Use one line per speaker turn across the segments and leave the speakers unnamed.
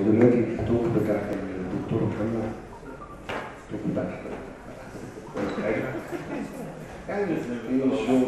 دلوقتي التوك بتاعت الدكتور محمد التوك بتاعت حاجة يعني في شغل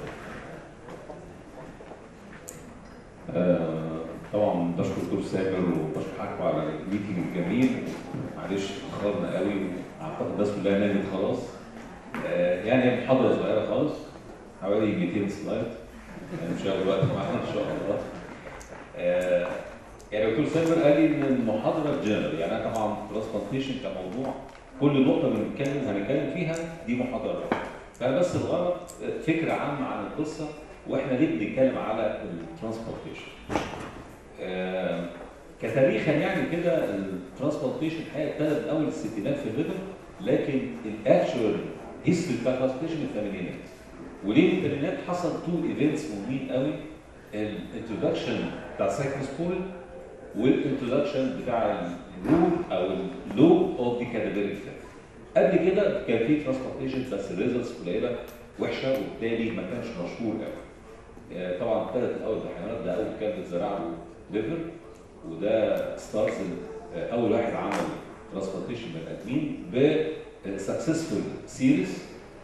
آه، طبعا بشكر دكتور سامر وبشكر حضرتك على الميتنج الجميل معلش اتاخرنا قوي اعتقد الناس كلها نامت خلاص آه، يعني هي محاضره صغيره خالص حوالي 200 سلايد يعني مش هياخد وقت معانا ان شاء الله آه، يعني دكتور سامر قال لي ان المحاضره جنرال يعني انا طبعا ترانسبلانتيشن كموضوع كل نقطه بنتكلم هنتكلم فيها دي محاضره لوحدها. فانا بس الغرض آه، فكره عامه عن القصه واحنا ليه بنتكلم على الترانسبورتيشن آه، كتاريخا يعني كده الترانسبورتيشن الحقيقه ابتدى من اول الستينات في الليفر لكن الاكشوال هيستوري بتاع الترانسبورتيشن من الثمانينات وليه من الثمانينات حصل تو ايفنتس مهمين قوي الانترودكشن بتاع سايكلوسبورين والانترودكشن بتاع الرول او اللو اوف دي كادافيريك قبل كده كان في ترانسبورتيشن بس الريزلتس قليله وحشه وبالتالي ما كانش مشهور قوي آه، طبعا ابتدت الاول بالحيوانات ده اول كان بيتزرع له ليفر وده ستارز آه، اول واحد عمل ترانسبلانتيشن بني ادمين بسكسسفول سيريز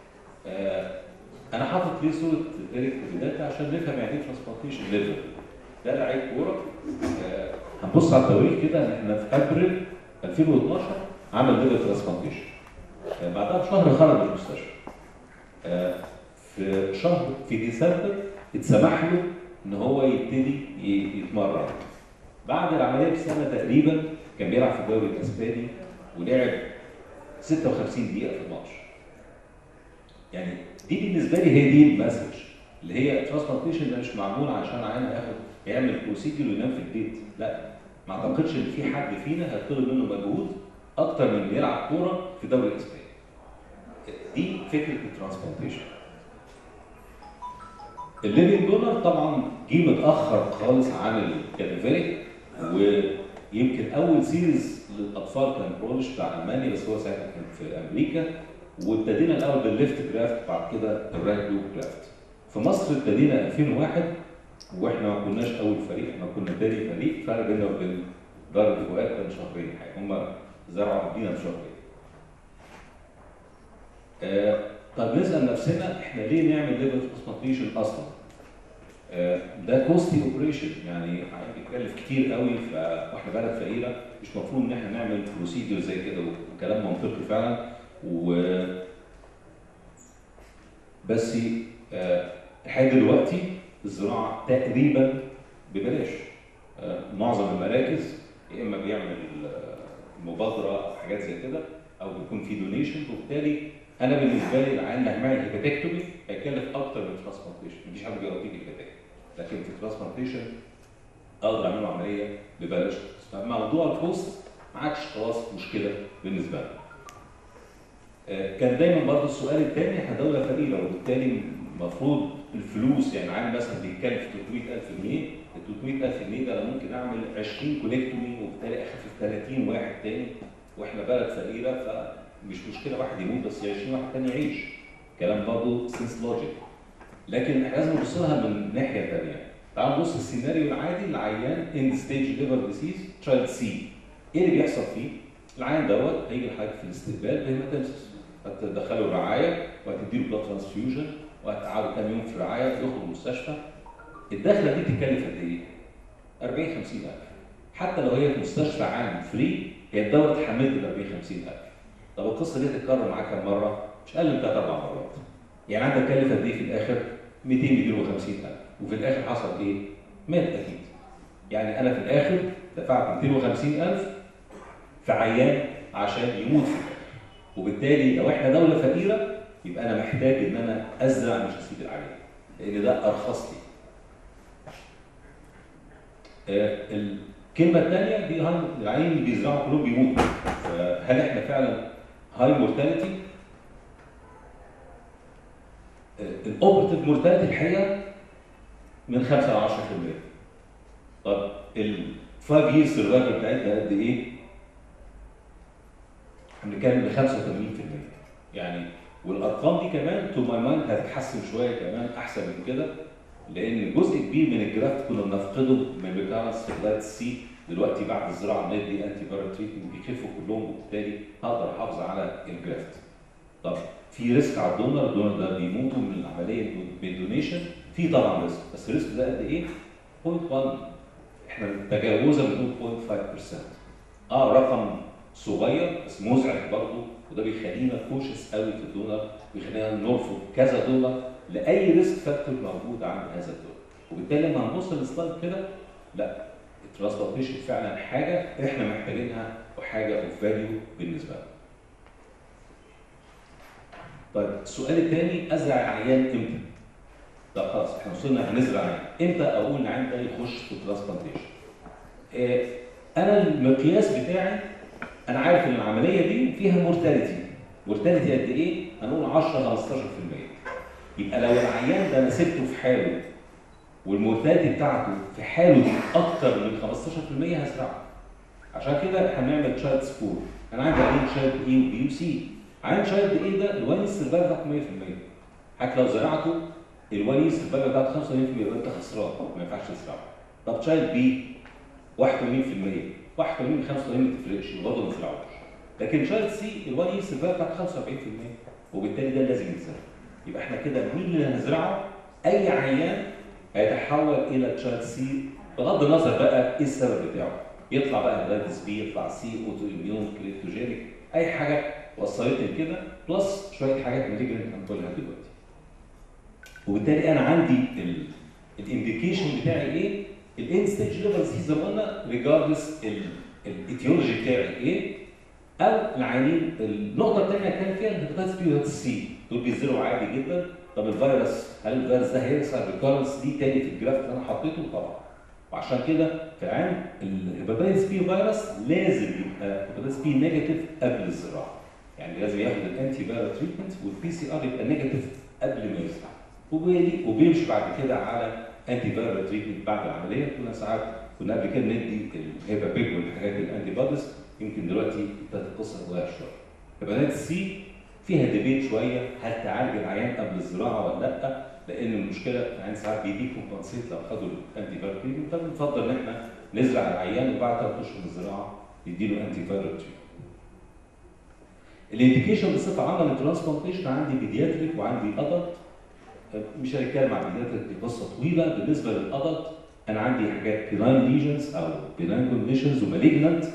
انا حاطط ليه صوره ايريك بيداتا عشان نفهم يعني ايه ترانسبلانتيشن ليفر ده لعيب كوره آه، هنبص على التواريخ كده ان احنا في ابريل 2012 عمل ليفر ترانسبلانتيشن بعدها بشهر خرج من المستشفى آه، في شهر في ديسمبر اتسمح له ان هو يبتدي ي- يتمرن بعد العمليه بسنه تقريبا كان بيلعب في الدوري الاسباني ولعب 56 دقيقه في الماتش يعني دي بالنسبه لي هي دي المسج اللي هي ترانسبلانتيشن ده مش معمول عشان عيان هياخد يعمل بروسيجر وينام في البيت لا ما اعتقدش ان في حد فينا هيطلب منه مجهود اكتر من اللي يلعب كوره في الدوري الاسباني دي فكره الترانسبلانتيشن الليفنج دونر طبعا جه متاخر خالص عن الكادافيريك ويمكن اول سيريز للاطفال كان برولش بتاع المانيا بس هو ساعتها كان في امريكا وابتدينا الاول بالليفت جرافت بعد كده الرايت لوب جرافت في مصر ابتدينا 2001 واحنا ما كناش اول فريق احنا كنا تاني فريق فرق بيننا وبين دار الفؤاد كان شهرين حاجه هم زرعوا قبلينا بشهرين آه، طب نسال نفسنا احنا ليه نعمل ليفر ترانسبلانتيشن اصلا؟ آه، ده كوستي اوبريشن يعني بيتكلف كتير قوي ف- واحنا بلد فقيره مش المفروض ان احنا نعمل بروسيدور زي كده وكلام منطقي فعلا و بس آه، لحد دلوقتي الزراعه تقريبا ببلاش آه، معظم المراكز يا اما بيعمل آه، مبادره او حاجات زي كده او بيكون في دونيشن وبالتالي انا بالنسبه لي العيان اللي هيعمل هيباتكتومي هيكلف اكتر من ترانسبلانتيشن مفيش حد بيغطيك الهيباتكتومي لكن في الترانسبلانتيشن اقدر اعمل له عمليه ببلاش فموضوع الكوست ما عادش خلاص مشكله بالنسبه لنا. آه، كان دايما برضه السؤال الثاني احنا دوله فقيره وبالتالي المفروض الفلوس يعني عامل مثلا بيتكلف 300000 جنيه ال 300000 جنيه ده انا ممكن اعمل 20 كونكتومي وبالتالي اخفف 30 واحد تاني واحنا بلد فقيره فمش مشكله واحد يموت بس 20 واحد تاني يعيش كلام برضه سنس لوجيك لكن احنا لازم نبص لها من ناحيه ثانيه تعالوا نبص السيناريو العادي لعيان اند ستيج ليفر ديسيز تشايلد سي ايه اللي بيحصل فيه؟ العيان دوت هيجي لحضرتك في الاستقبال بهيماتيمسس هتدخله الرعايه وهتديله بلاد ترانسفيوجن وهتقعده كام يوم في رعايه يخرج المستشفى الدخله دي تكلف قد ايه؟ 40 50000 حتى لو هي في مستشفى عام فري هي الدوله اتحملت ال 40 50000 طب القصه دي تتكرر معاك كام مره؟ مش اقل من ثلاث اربع مرات يعني عندك كلف قد ايه في الاخر؟ 200 250000 وفي الاخر حصل ايه؟ مات اكيد يعني انا في الاخر دفعت 250000 في عيان عشان يموت في الاخر وبالتالي لو احنا دوله فقيره يبقى انا محتاج ان انا ازرع مش اسيب العيان لان ده ارخص لي آه، الكلمه الثانيه دي هاي العيان اللي بيزرعوا كلهم بيموتوا فهل احنا فعلا هاي مورتاليتي الاوبرتيف مورتاليتي الحقيقه من 5 ل 10% طب ال 5 years سرفايفل بتاعتنا قد ايه؟ احنا بنتكلم ب 85% يعني والارقام دي كمان تو ماي مايند هتتحسن شويه كمان احسن من كده لان جزء كبير من الجرافت كنا بنفقده من ريكارنس في بلاد سي دلوقتي بعد الزراعه ندي انتي فيرال تريتمنت بيخفوا كلهم وبالتالي هقدر احافظ على الجرافت. طب في ريسك على الدونر الدونر ده بيموتوا من العمليه بالدونيشن في طبعا ريسك بس الريسك ده قد ايه؟ 0.1 احنا تجاوزا بنقول 0.5% اه رقم صغير بس مزعج برضه وده بيخلينا كوشس قوي في الدونر بيخلينا نرفض كذا دولار لاي ريسك فاكتور موجود عند هذا الدولار وبالتالي لما هنبص للسلايد كده لا الترانسبورتيشن فعلا حاجه احنا محتاجينها وحاجه اوف فاليو بالنسبه لنا. طيب السؤال الثاني ازرع العيان امتى؟ طب خلاص احنا وصلنا هنزرع عيان، امتى اقول العيان ده يخش في الترانسبلانتيشن؟ آه انا المقياس بتاعي انا عارف ان العمليه دي فيها مورتاليتي، مورتاليتي قد ايه؟ هنقول 10 15% يبقى لو العيان ده انا سبته في حاله والمورتاليتي بتاعته في حاله دي اكتر من 15% هزرعه. عشان كده هنعمل تشايلد سكور، انا عندي عيان تشايلد اي وبي وسي، عين شايلد ايه ده الوان السربال بتاعته 100% حتى لو زرعته الوان السربال بتاعته 85% يبقى انت خسران ما ينفعش تزرعه طب تشايلد بي 81% 81 85 ما تفرقش برضه ما تزرعوش لكن تشايلد سي الوان السربال بتاعته 75% وبالتالي ده لازم يتزرع يبقى احنا كده مين اللي هنزرعه اي عيان هيتحول الى تشايلد سي بغض النظر بقى ايه السبب بتاعه يطلع بقى هيباتيتس بي يطلع سي اوتو اميون كريبتوجينيك اي حاجه وصلتني لكده بلس شويه حاجات بتيجي هنقولها دلوقتي. وبالتالي انا عندي الانديكيشن بتاعي ايه؟ الاند ستيج ليفر زي ما قلنا ريجاردلس الايتيولوجي بتاعي ايه؟ او العيانين النقطه الثانيه كان فيها الهيباتيتس بي وهيباتيتس سي دول بينزلوا عادي جدا طب الفيروس هل الفيروس ده هيحصل ريكارنس دي تاني في الجراف اللي انا حطيته طبعا وعشان كده في العام الهيباتيتس بي فيروس لازم يبقى هيباتيتس بي نيجاتيف قبل الزراعه يعني لازم ياخد الانتي فيرال تريتمنت والبي سي ار يبقى نيجاتيف قبل ما يزرع وبيلي وبيمشي بعد كده على انتي فيرال تريتمنت بعد العمليه كنا ساعات كنا قبل كده ندي الهيبا بيج والحاجات الانتي بوديز يمكن دلوقتي ابتدت القصه تتغير شويه هيباتيتس سي فيها ديبيت شويه هل تعالج العيان قبل الزراعه ولا لا لان المشكله العيان ساعات بيدي كومبنسيت لو خدوا الانتي فيرال تريتمنت فبنفضل ان احنا نزرع العيان وبعد ثلاث اشهر من الزراعه نديله انتي فيرال تريتمنت الانديكيشن بصفه عامه للترانسبلانتيشن عندي بيدياتريك وعندي ادلت مش هنتكلم عن البيدياتريك دي قصه طويله بالنسبه للادلت انا عندي حاجات بيناين ليجنز او بيناين كونديشنز ومالجنت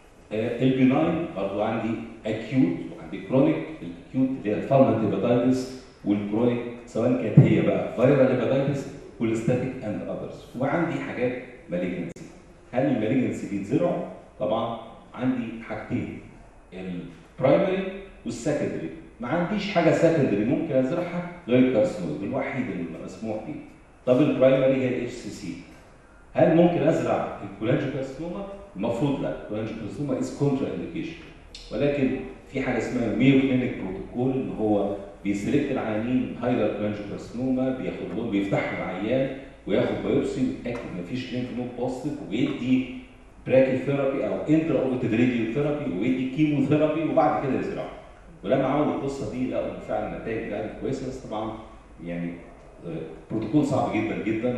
البيناين برضه عندي اكيوت وعندي كرونيك الاكيوت اللي هي الفالمنت هيباتايتس والكرونيك سواء كانت هي بقى فيرال هيباتايتس والستاتيك اند اذرز وعندي حاجات مالجنسي هل المالجنسي بيتزرعوا؟ طبعا عندي حاجتين البرايمري والسكندري ما عنديش حاجه سكندري ممكن ازرعها غير الكارسينويد الوحيد اللي مسموح بيه طب البرايمري هي الاتش سي سي هل ممكن ازرع الكولانجيوكارسينوما؟ المفروض لا الكولانجيوكارسينوما از كونترا انديكيشن ولكن في حاجه اسمها ميو كلينيك بروتوكول اللي هو بيسلكت العيانين هايلر كولانجيوكارسينوما بياخد لهم بيفتحوا العيان وياخد بايوبسي ويتاكد مفيش لينك نود بوزيتيف وبيدي براكي ثيرابي او انترا اوبتيف راديو ثيرابي ويدي كيمو ثيرابي وبعد كده يزرعوا ولما عملوا القصه دي لقوا ان فعلا النتائج بتاعتها كويسه بس طبعا يعني بروتوكول صعب جدا جدا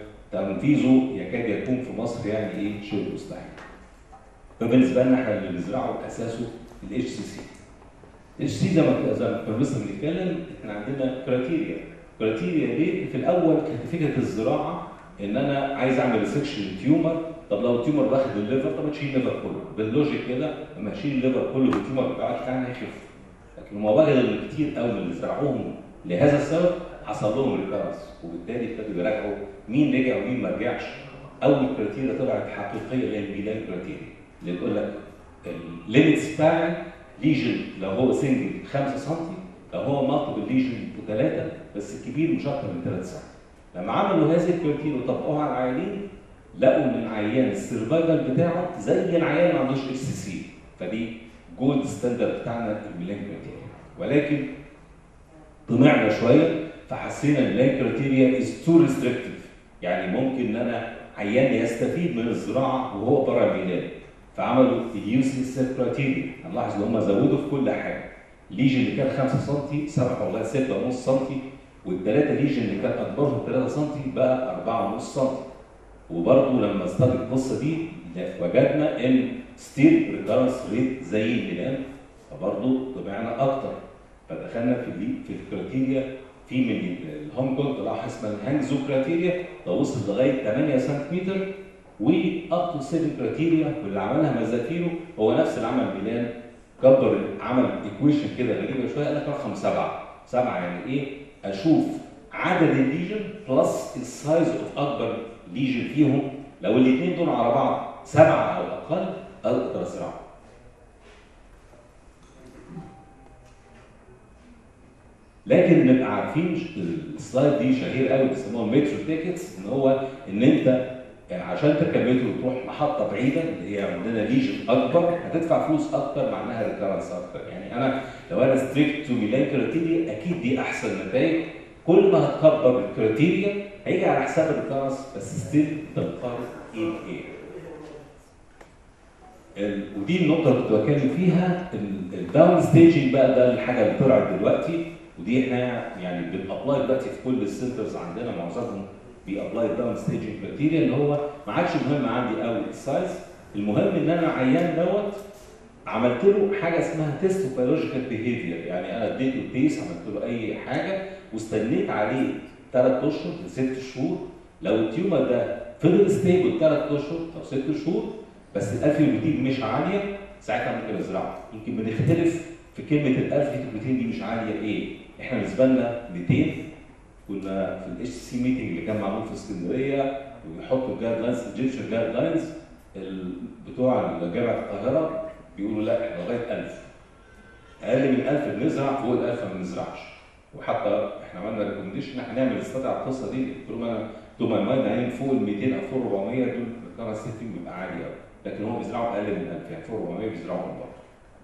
وتنفيذه يكاد يكون في مصر يعني ايه شبه مستحيل. فبالنسبه لنا احنا اللي بنزرعه اساسه الاتش سي سي. الاتش سي زي ما زي ما كنا لسه بنتكلم احنا عندنا كرايتيريا. كرايتيريا ليه؟ في الاول كانت فكره الزراعه ان انا عايز اعمل ريسكشن تيومر طب لو التيومر واخد الليفر طب تشيل الليفر كله باللوجيك كده لما اشيل الليفر كله والتيومر بتاعك كان هيخف لكن هم وجدوا ان كتير قوي من اللي زرعوهم لهذا السبب حصل لهم ريكارنس وبالتالي ابتدوا يراجعوا مين رجع ومين ما رجعش اول كريتيريا طلعت حقيقيه اللي هي الميلان كريتيريا اللي بتقول لك الليميتس بتاعي ليجن لو هو سنجل 5 سم لو هو مالتيبل ليجن 3 بس الكبير مش اكتر من 3 سم لما عملوا هذه الكريتيريا وطبقوها على العيانين لقوا ان العيان السرفايفل بتاعه زي العيان ما عندوش اتش سي سي فدي جولد ستاندرد بتاعنا الميلان كريتيريا ولكن طمعنا شويه فحسينا ان الميلان كريتيريا از تو ريستريكتيف يعني ممكن ان انا عيان يستفيد من الزراعه وهو بره الميلان فعملوا اليوسي سيل كريتيريا هنلاحظ ان هم زودوا في كل حاجه الليجن اللي كان 5 سم سمحوا والله 6.5 سم والثلاثه ليجن اللي كان اكبرهم 3 سم بقى 4.5 سم وبرضه لما استدى القصه دي لا، وجدنا ان ستيل ريكارنس ريت زي الميلان فبرضه طلعنا اكتر فدخلنا في دي في الكريتيريا في من الهونج كونج طلع اسمها الهانجزو كريتيريا ده وصل لغايه 8 سنتيمتر واب تو 7 كريتيريا واللي عملها مازاتيرو هو نفس اللي عمل ميلان كبر عمل ايكويشن كده غريبه شويه قال لك رقم سبعه سبعه يعني ايه؟ اشوف عدد الليجن بلس السايز اوف اكبر ليجن فيهم لو الاثنين دول على بعض سبعه او اقل اقدر ازرعهم. لكن نبقى عارفين السلايد دي شهير قوي بيسموها مترو تيكتس ان هو ان انت يعني عشان تركب مترو وتروح محطه بعيده اللي هي عندنا ليجن اكبر هتدفع فلوس اكتر معناها ريكارنس اكتر يعني انا لو انا ستريكت تو ميلان كريتيريا اكيد دي احسن نتائج كل ما هتكبر الكريتيريا هيجي على حساب الريكارنس بس ستيل انت بتقارن ايه بايه ال- ودي النقطة اللي كنت بتكلم فيها الداون ستيجنج بقى ده الحاجة اللي طلعت دلوقتي ودي احنا يعني بنابلاي دلوقتي في كل السنترز عندنا معظمهم بيابلاي الداون ستيجنج كريتيريا اللي هو ما عادش مهم عندي قوي السايز المهم ان انا عيان دوت عملت له حاجه اسمها تيست بيولوجيكال بيهيفير يعني انا اديته تيست عملت له اي حاجه واستنيت عليه ثلاث اشهر لست شهور لو التيومر ده فضل ستيبل ثلاث اشهر او ست شهور بس الالف بروتين مش عاليه ساعتها ممكن ازرعه يمكن بنختلف في كلمه الالف بروتين دي مش عاليه ايه احنا بالنسبه لنا 200 كنا في الاتش سي ميتنج اللي كان معمول في اسكندريه وبيحطوا الجايد لاينز ايجيبشن جايد لاينز بتوع جامعه القاهره بيقولوا لا احنا لغايه 1000 اقل من 1000 بنزرع فوق ال 1000 ما بنزرعش وحتى احنا عملنا ريكومنديشن ان احنا نعمل استدعاء على القصه دي قلت لهم انا تو ماي مايند يعني فوق ال 200 او فوق ال 400 دول الكارنت سيتنج بيبقى عالي قوي لكن هم بيزرعوا اقل من 1000 يعني فوق 400 بيزرعوا من بره.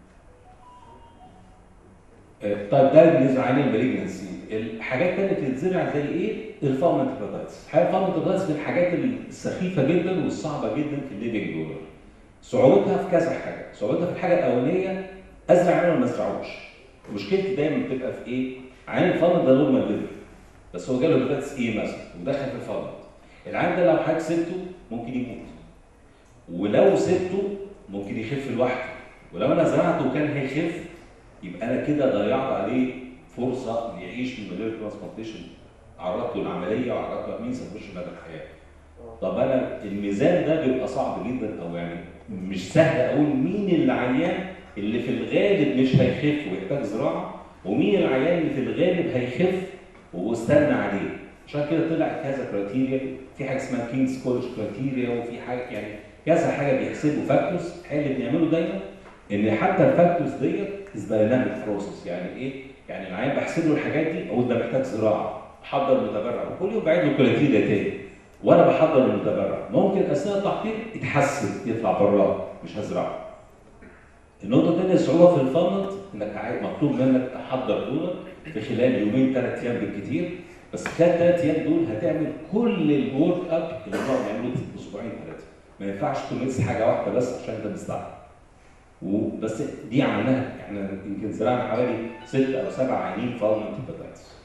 آه، طيب ده بالنسبه عن المالجنسي الحاجات الثانيه اللي بتتزرع زي ايه؟ الفارمنت هيباتايتس الحقيقه الفارمنت هيباتايتس من الحاجات السخيفه جدا والصعبه جدا في الليفنج دونر صعوبتها في كذا حاجه صعوبتها في الحاجه الاولانيه ازرع عينه ولا ما ازرعوش مشكلتي دايما بتبقى في ايه؟ عين الفارمنت ده نورمال ليفل بس هو جاله هيباتايتس ايه مثلا ودخل في الفارمنت العين ده لو حضرتك سبته ممكن يموت ولو سبته ممكن يخف لوحده ولو انا زرعته وكان هيخف يبقى انا كده ضيعت عليه فرصه إن يعيش من غير ترانسبلانتيشن عرضته العمليه وعرضته مين سيخش مدى الحياه. طب انا الميزان ده بيبقى صعب جدا او يعني مش سهل اقول مين العيان اللي في الغالب مش هيخف ويحتاج زراعه ومين العيان اللي في الغالب هيخف واستنى عليه. عشان كده طلع كذا كرايتيريا في حاجه اسمها كينجز كولج كرايتيريا وفي حاجه يعني كذا حاجه بيحسبوا فاكتورز الحقيقه اللي بنعمله دايما ان حتى الفاكتورز ديت از دايناميك بروسيس يعني ايه؟ يعني العيان بحسب له الحاجات دي اقول ده محتاج زراعه احضر متبرع وكل يوم بعيد له كرايتيريا تاني وانا بحضر المتبرع ممكن اثناء التحضير يتحسن يطلع براه مش هزرعه. النقطه الثانيه الصعوبه في الفنط انك عايز- مطلوب منك تحضر دول في خلال يومين ثلاث ايام بالكثير بس خلال ثلاث ايام دول هتعمل كل الورك اب اللي بنقعد نعمله في اسبوعين ثلاثه ما ينفعش تميز حاجه واحده بس عشان انت مستعجل وبس دي عملناها احنا يمكن زرعنا حوالي ست او سبع عينين فالمنت هيباتايتس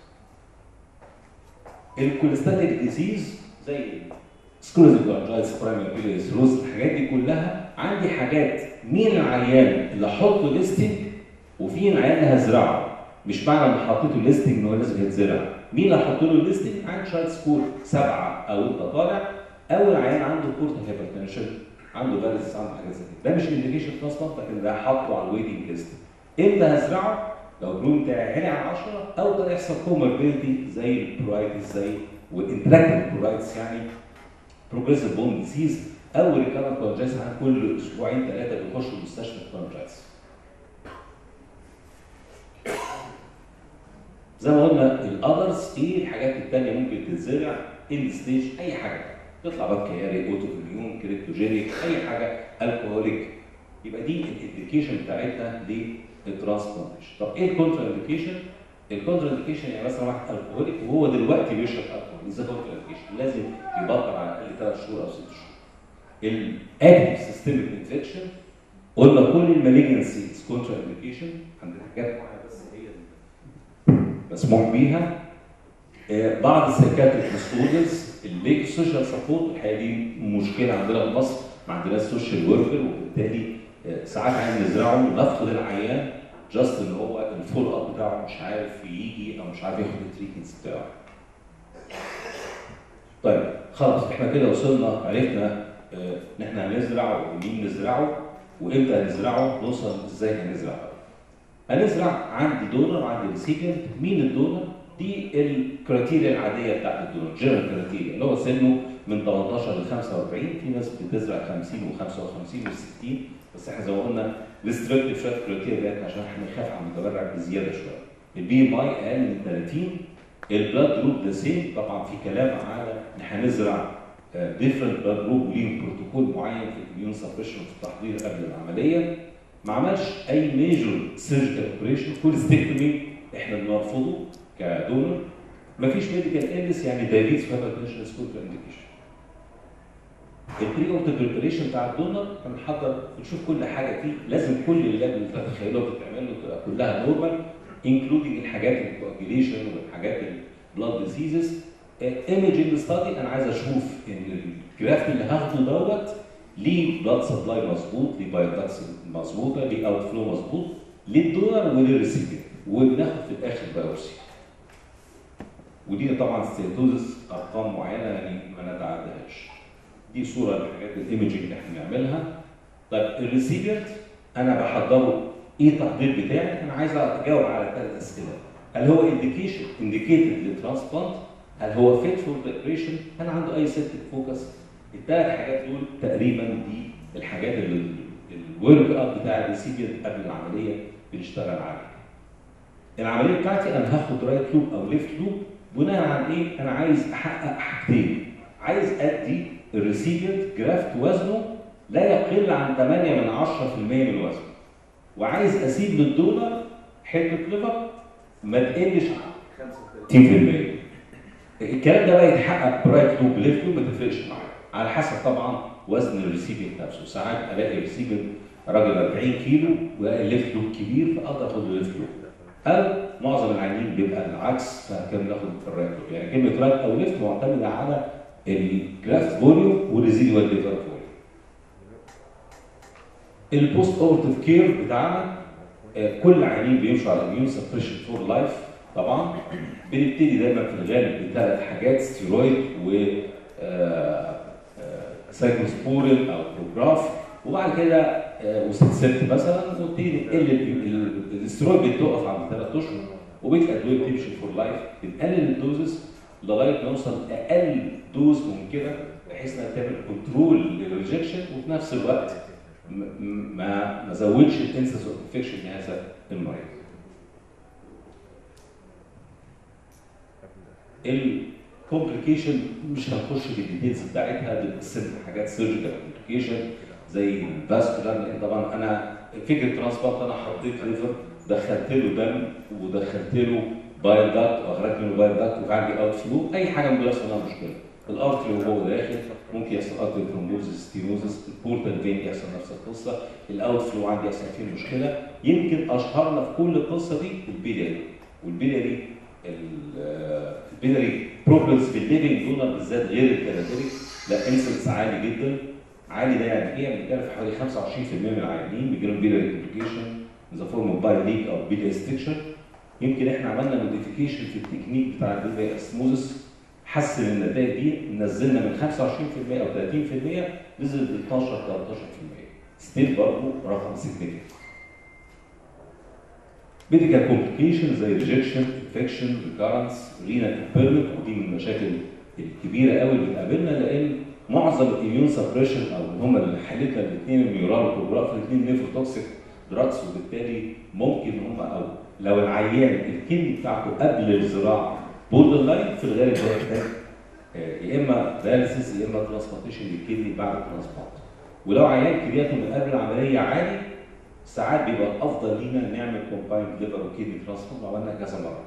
الكوليستاتيك ديزيز زي سكلوزيف جارجايتس برايمري بيليس روز الحاجات دي كلها عندي حاجات مين العيان اللي احطه ليستنج وفين العيان اللي هزرعه مش معنى ان حطيته ليستنج ان هو لازم يتزرع مين اللي هحط له الليستنج عندي شويه سكور سبعه او انت طالع او العيان عنده كورت هايبرتنشن عنده فاليس عنده حاجات زي كده ده مش انديكيشن ترانسبلانت لكن ده حاطه على الويتنج ليست امتى هزرعه لو الجروم بتاعي عالي على 10 او ده يحصل كوموربيدي زي البرورايتس زي والانتراكتيف برورايتس يعني بروجريسيف بون ديزيز او ريكارنت كونجايتس كل اسبوعين ثلاثه بيخشوا المستشفى كونجايتس زي ما قلنا الاذرز ايه الحاجات الثانيه ممكن تتزرع اند ستيج اي حاجه تطلع بكتيريا اوتو اميون كريبتوجينيك اي حاجه الكوهوليك يبقى دي الانديكيشن بتاعتنا للترانسبلانتيشن طب ايه الكونترا انديكيشن؟ الكونترا انديكيشن يعني مثلا واحد الكوهوليك وهو دلوقتي بيشرب الكحول ازاي كونترا انديكيشن؟ لازم يبطل على الاقل ثلاث شهور او ست شهور. الاكتف سيستميك انفكشن قلنا كل المالجنسيز كونترا انديكيشن عندنا حاجات معينه بس هي اللي مسموح بيها آه، بعض السايكاتريك ديسوردرز الليك سوشيال سبورت الحقيقه دي مشكله عندنا في مصر ما عندناش سوشيال وركر وبالتالي آه، ساعات عايز نزرعه نفقد العيان جاست ان هو الفول اب بتاعه مش عارف يجي او مش عارف ياخد التريتمنتس بتاعه. طيب خلاص احنا كده وصلنا عرفنا آه، ان احنا هنزرع ومين نزرعه وامتى هنزرعه نوصل ازاي هنزرعه. هنزرع عندي دونر وعندي ريسيبينت مين الدونر؟ دي الكريتيريا العاديه بتاعت الدونر جنرال كريتيريا اللي هو سنه من 18 ل 45 في ناس بتزرع 50 و55 و60 بس احنا زي ما قلنا ريستريكتيف شويه كريتيريا ديت عشان احنا بنخاف على المتبرع بزياده شويه. البي ام اي اقل من 30 البلاد جروب ذا سيم طبعا في كلام على ان هنزرع ديفرنت بلاد جروب وليهم بروتوكول معين في الاميون سبريشن في التحضير قبل العمليه ما عملش اي ميجور سيرجيكال اوبريشن كوليستكتومي احنا بنرفضه كدونر مفيش ميديكال ايلس يعني دايبيتس وهايبرتنشن سكول انديكيشن البري اوبت بريبريشن بتاع الدونر هنحضر نشوف كل حاجه فيه لازم كل اللاب اللي تتخيلوها بتتعمل له تبقى كلها نورمال انكلودنج الحاجات الكواجيليشن والحاجات البلاد ديزيزز ايمجنج ستادي انا عايز اشوف ان الجرافت اللي هاخده دوت ليه بلاد سبلاي مظبوط ليه بايوتاكس مظبوطه ليه اوت فلو مظبوط للدونر وللريسيبينت وبناخد في الاخر بايوبسي ودي طبعا ستيتوزس ارقام معينه يعني ما نتعداهاش دي صوره للحاجات الايمجنج اللي احنا بنعملها طيب الريسيبينت انا بحضره ايه التحضير بتاعي؟ انا عايز اجاوب على ثلاث اسئله هل هو انديكيشن انديكيتد للترانسبلانت؟ هل هو فيت فور ديبريشن؟ هل عنده اي سيبتك فوكس؟ الثلاث حاجات دول تقريبا دي الحاجات اللي الورك اب بتاع الريسيبينت قبل العمليه بنشتغل عليها. العمليه بتاعتي انا هاخد رايت لوب او ليفت لوب بناء عن ايه؟ انا عايز احقق حاجتين. عايز ادي الريسيبينت جرافت وزنه لا يقل عن 8 من 10% من وزنه. وعايز اسيب للدونر حته ليفر ما تقلش عن 60% الكلام ده بقى يتحقق برايت لوب ليفت لوب ما تفرقش معايا على حسب طبعا وزن الريسيفنج نفسه ساعات الاقي الريسيفنج راجل 40 كيلو والليفت لوب كبير فاقدر اخد الليفت لوب او معظم العيانين بيبقى العكس فكان بناخد الرايت لوب يعني كلمه رايت او ليفت معتمده على الجرافت فوليوم والريزيدوال ليفر فوليوم البوست اورتيف كير بتاعنا آه، كل عيانين بيمشوا على اميون سبريشن فور لايف طبعا بنبتدي دايما في الغالب بثلاث حاجات ستيرويد و آه، آه، سايكلوسبورين او بروجراف وبعد كده آه، وستسبت مثلا ونبتدي نقل ال- ال- الاسترويد بتوقف عند ثلاث اشهر وبقيت الادويه بتمشي فور لايف بنقلل الدوزز لغايه ما نوصل اقل دوز ممكنه بحيث انها تعمل كنترول للريجكشن وفي نفس الوقت م- م- ما ما زودش الانسنس اوف انفكشن لهذا المريض. الكومبليكيشن مش هنخش في الديتيلز بتاعتها بتقسم حاجات سيرجيكال كومبليكيشن زي الفاسكولار لان طبعا انا فكره ترانسبلانت انا حطيت ليفر دخلت له دم ودخلت له بايل داكت واخرجت منه بايل داكت وكان عندي اوت فلو اي حاجه من دول يحصل لها مشكله. الارتري وهو داخل ممكن يحصل ارتري ثرومبوزس ستيروزس البورتال فين يحصل نفس القصه الاوت فلو عندي يحصل فيه مشكله يمكن اشهرنا في كل القصه دي البيلياري والبيلياري البيلياري بروبلمز في الليفنج دونر بالذات غير الكلاتيريك لا انسنس عالي جدا عالي ده يعني ايه؟ بنتكلم في حوالي 25% من العيانين بيجي لهم بيلياري كومبليكيشن ذا فورم اوف باي ليك او بيلياري ستكشر يمكن احنا عملنا موديفيكيشن في التكنيك بتاع البيلياري اسموزس حسن النتائج دي نزلنا من 25% او 30% نزل ل 12 13% ستيل برضه رقم سيجنيفيكانت ميديكال كومبليكيشن زي ريجكشن انفكشن ريكارنس رينا امبيرمنت ودي من المشاكل الكبيره قوي اللي بتقابلنا لان معظم الاميون سبريشن او هم اللي حالتنا الاثنين الميورال والبروجراف الاثنين نيفروتوكسيك دراجز وبالتالي ممكن هم او لو العيان الكدني بتاعته قبل الزراعه بوردر لاين في الغالب ده يحتاج آه، يا اما دايلسيس يا اما ترانسبلانتيشن للكدني بعد الترانسبلانت ولو عيان كلياته من قبل العمليه عالي ساعات بيبقى الافضل لينا نعمل كومبايند ليفر وكيدني ترانسبلانت وعملنا كذا مره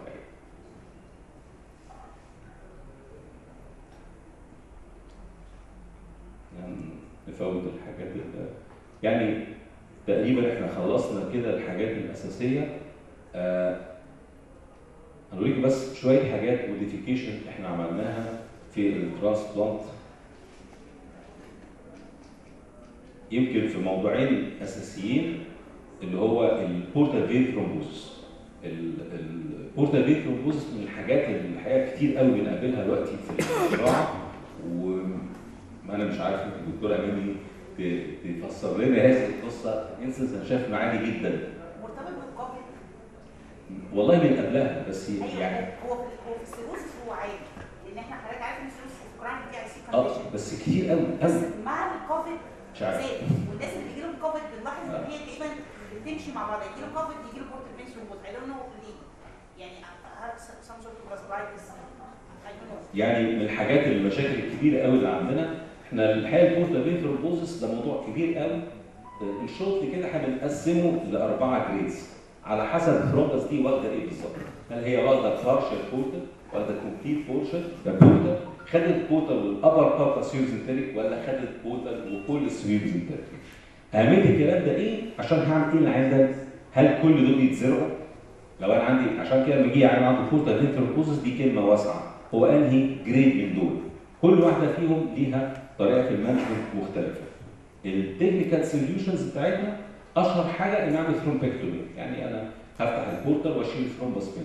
يعني نفوت الحاجات اللي يعني تقريبا احنا خلصنا كده الحاجات الاساسيه آه هنوريكم بس شويه حاجات موديفيكيشن احنا عملناها في الترانسبلانت يمكن في موضوعين اساسيين اللي هو البورتال فين ثرومبوزس البورتال فين ثرومبوزس من الحاجات اللي الحقيقه كتير قوي بنقابلها دلوقتي في الزراعه وما انا مش عارف يمكن الدكتوره اماني ت- تفسر لنا هذه القصه انسنس انا شايف انه عالي جدا
مرتبط بالكوفيد
والله من قبلها بس
ايوه
يعني
هو في هو في السيروسس هو عادي لان احنا حضرتك عارف ان السيروسس في كرونيك دي اي سي
اه
كونديشن
بس كتير قوي
بس
قوي
مع الكوفيد
مش عارف
زاد والناس اللي بيجي لهم كوفيد بنلاحظ ان
آه.
هي تقريبا بتمشي مع بعض يجي له كوفيد يجي له بورتال فين ثرومبوز اي دونت نو ليه يعني هل سام سورت اوف باسلايتس اي دونت نو
يعني من الحاجات المشاكل الكبيره قوي اللي عندنا احنا الحقيقه البورتال فين ثرومبوزس ده موضوع كبير قوي الشوط كده احنا بنقسمه لاربعه جريدز على حسب الثرومبس دي واخده ايه بالظبط هل هي واخده بارشل بورتال واخده كومبليت بورشن ده بورتال خدت بورتال والابر بارت سيوزنتريك ولا خدت بورتال وكل سيوزنتريك اهميه الكلام ده ايه عشان هعمل ايه اللي عايز هل كل دول يتزرعوا لو انا عندي عشان كده لما يجي يعني عنده بورتال فين ثرومبوزس دي كلمه واسعه هو انهي جريد من دول كل واحده فيهم ليها طريقه في المانجمنت مختلفه التكنيكال سوليوشنز بتاعتنا اشهر حاجه ان اعمل ثرومبكتومي يعني انا هفتح البورتال واشيل الثرومبس منه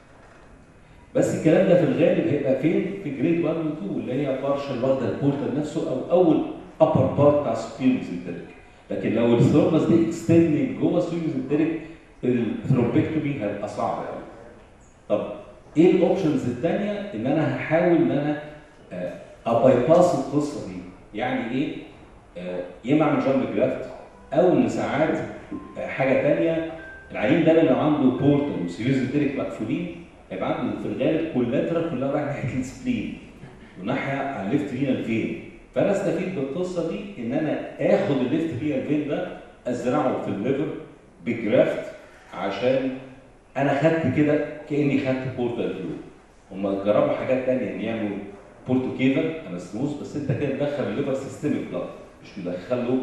بس الكلام ده في الغالب هيبقى فين في جريد 1 و 2 اللي هي بارشل واخده البورتال نفسه او اول ابر بارت بتاع سبيروزنتريك لكن لو الثرومبس دي اكستندنج جوه سبيروزنتريك الثرومبكتومي هيبقى صعب قوي طب ايه الاوبشنز الثانيه ان انا هحاول ان انا اباي باس القصه دي يعني ايه آه، يا اما اعمل جامب جرافت او ان ساعات آه، حاجه ثانيه العيان دايما لو عنده بورتال وسيوزنتريك مقفولين هيبقى عنده في الغالب كولاترال كلها رايحه ناحيه السبلين وناحيه على الليفت رينال فين فانا استفيد بالقصه دي ان انا اخد الليفت رينال فين ده ازرعه في الليفر بجرافت عشان انا خدت كده كاني خدت بورتال فلو هم جربوا حاجات ثانيه ان يعملوا بورتو كيفر انستموس بس انت كده تدخل الليفر سيستميك بلاد مش مدخل له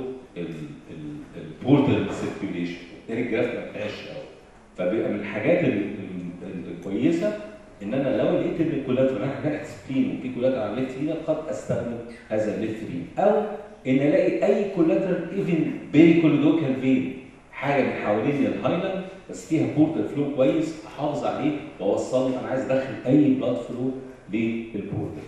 البورتال سيركيوليشن بالتالي الجراف ما فيهاش قوي فبيبقى من الحاجات ال- ال- الكويسه ان انا لو لقيت ان الكولاتر رايح ناحيه سبلين وفي كولاتر على الليفت رينا قد استخدم هذا الليفت رين او ان الاقي اي كولاتر ايفن بيري كولودوكال فين حاجه من حوالين الهايلاند بس فيها بورتال فلو كويس احافظ عليه واوصله انا عايز ادخل اي بلاد فلو للبورتال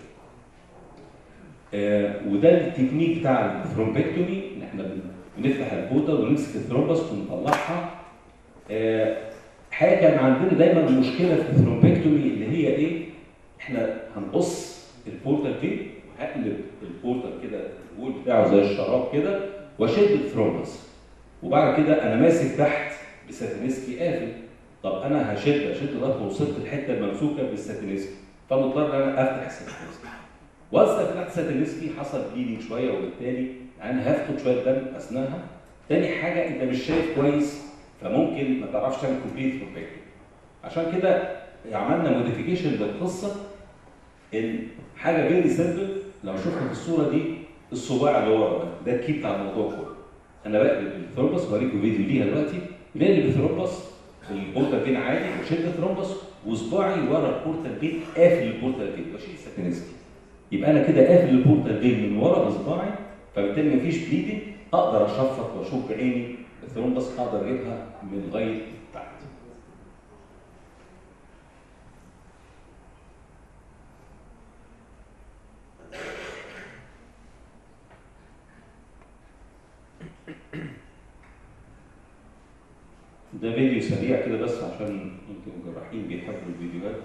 آه وده التكنيك بتاع الثرومبكتومي ان احنا بن- بنفتح البورتال ونمسك الثرومبس ونطلعها آه حاجه كان عندنا دايما مشكله في الثرومبكتومي اللي هي ايه؟ احنا هنقص البورتال فين وهقلب البورتال كده الوول بتاعه زي الشراب كده واشد الثرومبس وبعد كده انا ماسك تحت بساتينسكي قافل طب انا هشد اشد لغايه ما وصلت الحته الممسوكه بالساتينسكي فمضطر ان انا افتح الساتينسكي وانس فتحت الساتينسكي حصل بليدنج شويه وبالتالي انا هفقد شويه دم اثناءها تاني حاجه انت مش شايف كويس فممكن ما تعرفش تعمل كومبليت ثرومبكتومي عشان كده عملنا موديفيكيشن للقصه ان حاجه فيري سيمبل لو شفنا في الصوره دي الصباع اللي ورا ده ده الكي بتاع الموضوع كله انا بقلب الثرومبس بوريكم فيديو ليها دلوقتي بنقلب الثرومبس البورتال فين عادي وشد الثرومبس وصباعي ورا البورتال فين قافل البورتال فين بشيل الساتينسكي يبقى انا كده قافل البورتال فين من ورا بصباعي فبالتالي مفيش بليدنج اقدر اشفط واشوف بعيني الثرومبس اقدر اجيبها من لغايه تحت ده فيديو سريع كده بس عشان يمكن الجراحين بيحبوا الفيديوهات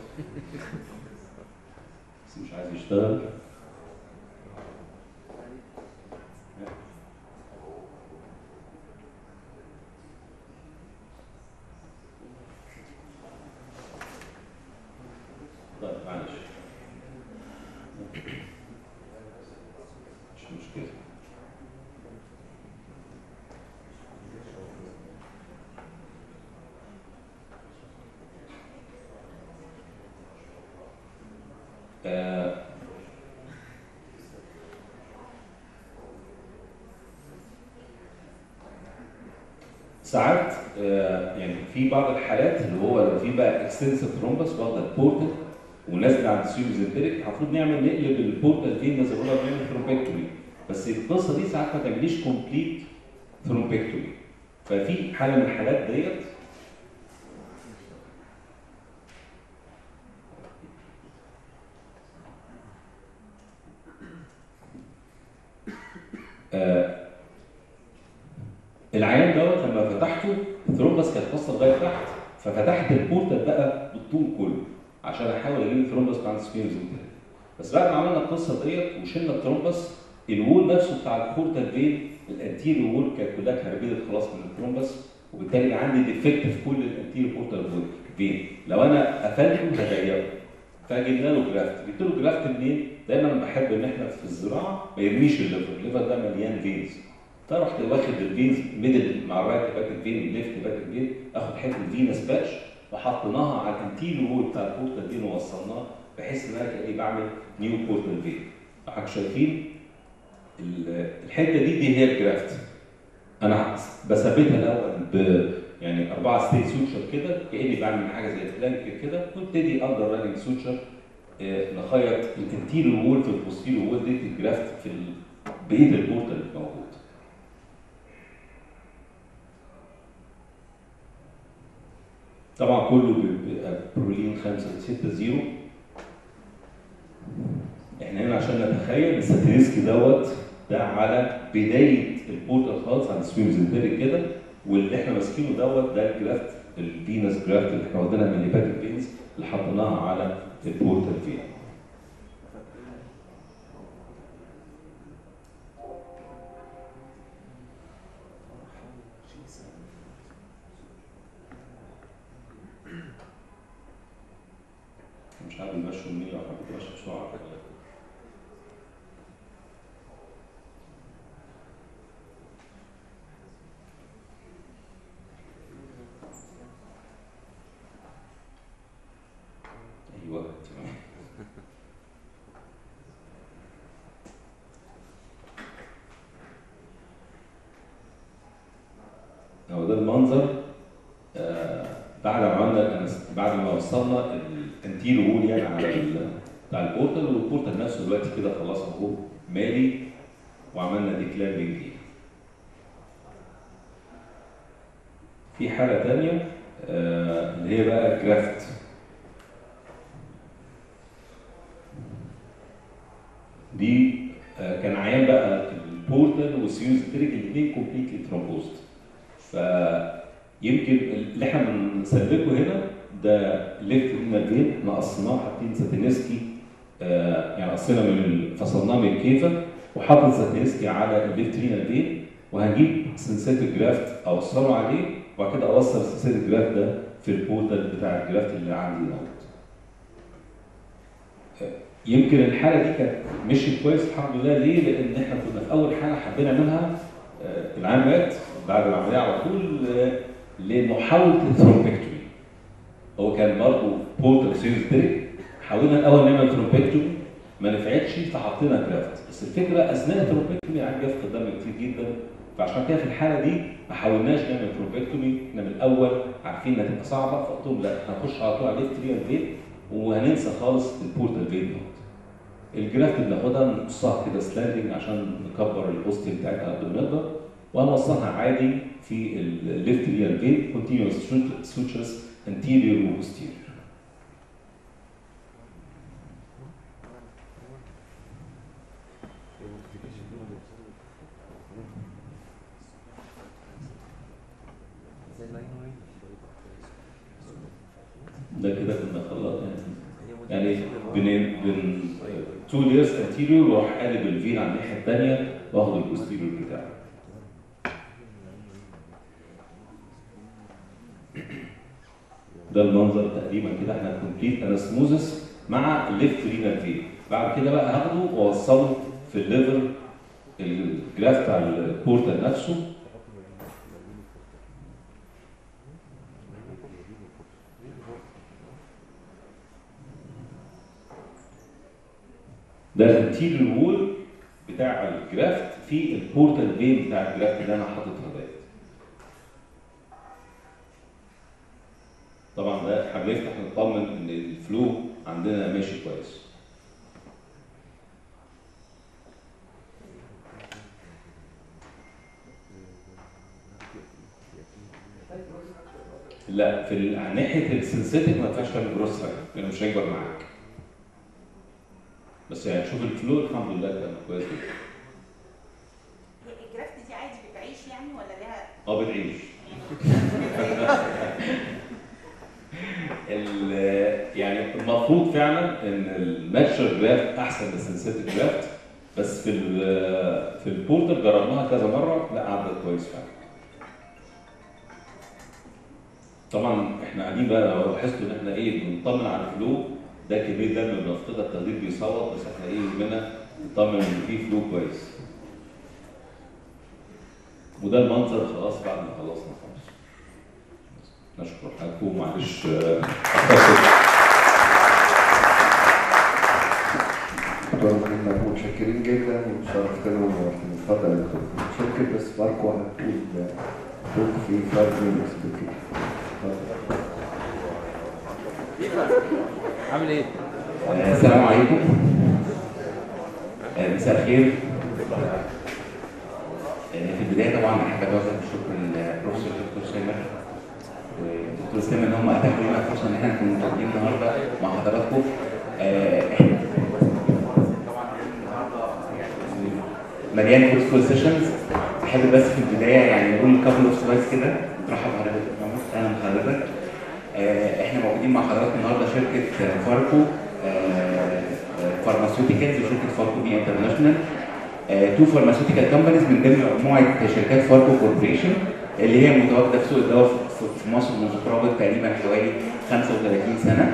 بس مش عايز يشتغل طيب معلش مش مشكلة آه، ساعات آه، يعني في بعض الحالات اللي هو لو في بقى اكستنسيف ثرومبس واخده البورتال ونازله عند السيوزنتريك المفروض نعمل نقلب البورتال فين زي ما قلنا بنعمل ثرومبكتومي بس القصه دي ساعات ما تعمليش كومبليت ثرومبكتومي ففي حاله من الحالات ديت آه، العيان دوت لما فتحته الثرومبس كانت واصله لغايه تحت ففتحت البورتال بقى بالطول كله عشان احاول اجيب الثرومبس بتاع السفيرز بس بعد ما عملنا القصه ديت وشلنا الثرومبس الوول نفسه بتاع البورتال فين الانتيريور وول كانت كلها كربيلت خلاص من الثرومبس وبالتالي عندي ديفكت في كل الانتيريور بورتال فين لو انا قفلته هضيقه فجبنا له جرافت جبت له جرافت منين؟ دايما انا بحب ان احنا في الزراعه ما يرميش الليفر الليفر ده مليان فينز فرحت واخد الفينز ميدل مع الرايت باكت فين والليفت باكت فين اخد حته فينس باتش وحطيناها على الانتيريور وول بتاع البورتال فين ووصلناه بحيث ان انا كاني بعمل نيو بورتال فين حضرتك شايفين ال- الحته دي دي هي الجرافت انا بثبتها الاول ب يعني اربعه ستيت سوتشر كده كاني بعمل حاجه زي فلانك كده وابتدي اندر راننج سوتشر نخيط الانتيريور وول في البوستيريور وول دي الجرافت في ال- بقيه البورتال اللي موجود طبعا كله بيبقى برولين 5 6 0 احنا هنا عشان نتخيل الساتيريسكي دوت ده على بدايه البورتال خالص عند سويمز كده واللي احنا ماسكينه دوت ده الجرافت الفينس جرافت اللي احنا واخدينها من الهيباتيك فينز اللي حطيناها على البورتال فين مش عارف نمشوا منين لو حبيت امشي بسرعه ايوه تمام هو ده المنظر آه بعد ما عملنا بعد ما وصلنا الانتيرو وول يعني على ال- بتاع البورتال والبورتال نفسه دلوقتي كده خلاص اهو مالي وعملنا ديكلارنج ليه. في حاله ثانيه آه اللي هي بقى جرافت دي آه كان عيان بقى البورتال والسيوز تريك الاثنين كومبليتلي ترومبوست فيمكن اللي احنا بنسلكه هنا ده ليفت رينال فين احنا قصيناه حاطين ساتينسكي آه يعني قصينا من ال- فصلناه من الكيفه وحاطط ساتينسكي على الليفت رينال فين وهنجيب سنسيتك جرافت اوصله عليه وبعد كده اوصل السنسيتك جرافت ده في البورتال بتاع الجرافت اللي عندي دوت. آه، يمكن الحاله دي كانت مشيت كويس الحمد لله ليه؟ لان احنا كنا في اول حاله حبينا منها آه، العام مات بعد العمليه على طول آه، لمحاوله الثرومبكتومي هو كان برضه بورتال سيرجري حاولنا الاول نعمل ثرومبكتومي ما نفعتش فحطينا جرافت بس الفكره اثناء الثرومبكتومي عندي بيفقد دم كتير جدا فعشان كده في الحاله دي ما حاولناش نعمل ثرومبكتومي احنا من الاول عارفين انها تبقى صعبه فقلت لهم لا احنا هنخش على طول على الليفت ريال فين وهننسى خالص البورتال فين دوت الجرافت بناخدها نقصها كده سلاندنج عشان نكبر الاوستي بتاعتها قد ما نقدر وهنوصلها عادي في الليفت ريال فين كونتينوس سوتشرز انتيريور وبوستيريور ده كده كنا خلاص يعني يعني بن بن تو لايرز انتيريور واروح قالب الفين على الناحيه الثانيه واخد البوستيريور بتاعه ده المنظر تقريبا كده احنا كومبليت اناسموزس مع الليفت رينال فين بعد كده بقى هاخده واوصله في الليفر الجراف بتاع البورتال نفسه ده الانتيريور وول بتاع الجرافت في البورتال فين بتاع الجرافت اللي انا حاططها ديت طبعا ده احنا بنفتح نطمن ان الفلو عندنا ماشي كويس لا في ال- عن ناحيه السنسيتك ما ينفعش تعمل جروس سايكل لانه مش هيكبر معاك بس يعني شوف الفلو الحمد لله كان كويس جدا
الجرافت دي عادي بتعيش يعني ولا ليها
اه بتعيش ال- يعني المفروض فعلا ان الناتشرال جرافت احسن من السنسيتك جرافت بس في ال- في البورتر جربناها كذا مره لا عدت كويس فعلا طبعا احنا قاعدين بقى لو لاحظتوا ان احنا ايه بنطمن على الفلو ده كميه دم بنفقدها التخدير بيصوت بس احنا ايه يهمنا نطمن ان في فلو كويس وده المنظر خلاص بعد ما خلصنا خالص نشكر حضراتكم معلش آه، أختصر.
دكتور محمد متشكرين جدا وشرفتنا ونورتنا اتفضل يا دكتور ممكن بس ماركو هتقول توك في 5 minutes بالكتير اتفضل
عامل ايه؟
آه، السلام عليكم آه، مساء الخير آه، في البدايه طبعا احب اوجه الشكر للبروفيسور دكتور سامر والدكتور سامر ان هم اتاحوا لنا الفرصه ان احنا نكون موجودين النهارده مع حضراتكم آه، احنا طبعا النهارده يعني مليان فول سيشنز احب بس في البدايه يعني نقول كابل اوف سلايدز كده نرحب بحضرتك يا محمد. اهلا بحضرتك آه، احنا موجودين مع حضراتكم النهارده شركه آه، فاركو فارماسيوتيكالز وشركه فاركو بي انترناشونال تو فارماسيوتيكال كومبانيز من ضمن مجموعه شركات فاركو كوربوريشن اللي هي متواجده في سوق الدواء في- في مصر منذ قرابه تقريبا حوالي 35 سنه.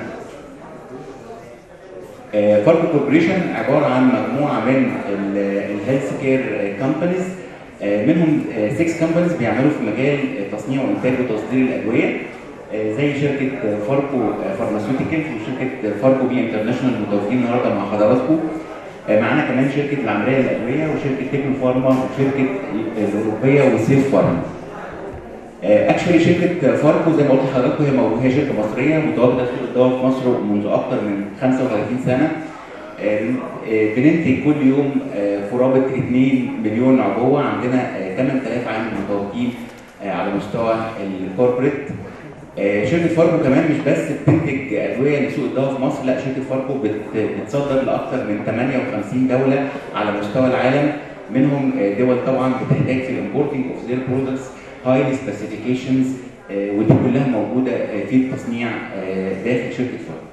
آه، فاركو كوربوريشن عباره عن مجموعه من الهيلث كير كومبانيز منهم 6 كومبانيز بيعملوا في مجال آه، تصنيع وانتاج وتصدير الادويه آه، زي شركه آه، فاركو فارماسيوتيكالز وشركه فاركو بي انترناشونال متواجدين النهارده مع حضراتكم آه، معانا كمان شركه العمليه الادويه وشركه تكنو فارما وشركه الاوروبيه وسيف فارما اكشولي شركه فاركو زي ما قلت لحضراتكم هي مو- هي شركه مصريه متواجده في سوق الدواء في مصر منذ اكثر من 35 سنه آه، آه، بننتج كل يوم آه، قرابه 2 مليون عبوه عندنا آه، 8000 عامل متواجدين آه، على مستوى الكوربريت آه، شركه فاركو كمان مش بس بتنتج ادويه لسوق الدواء في مصر لا شركه فاركو بت- بتصدر لاكثر من 58 دوله على مستوى العالم منهم آه، دول طبعا بتحتاج في الامبورتنج اوف ذير برودكتس هاي سبيسيفيكيشنز ودي كلها موجوده آه، في التصنيع آه، داخل شركه فاركو.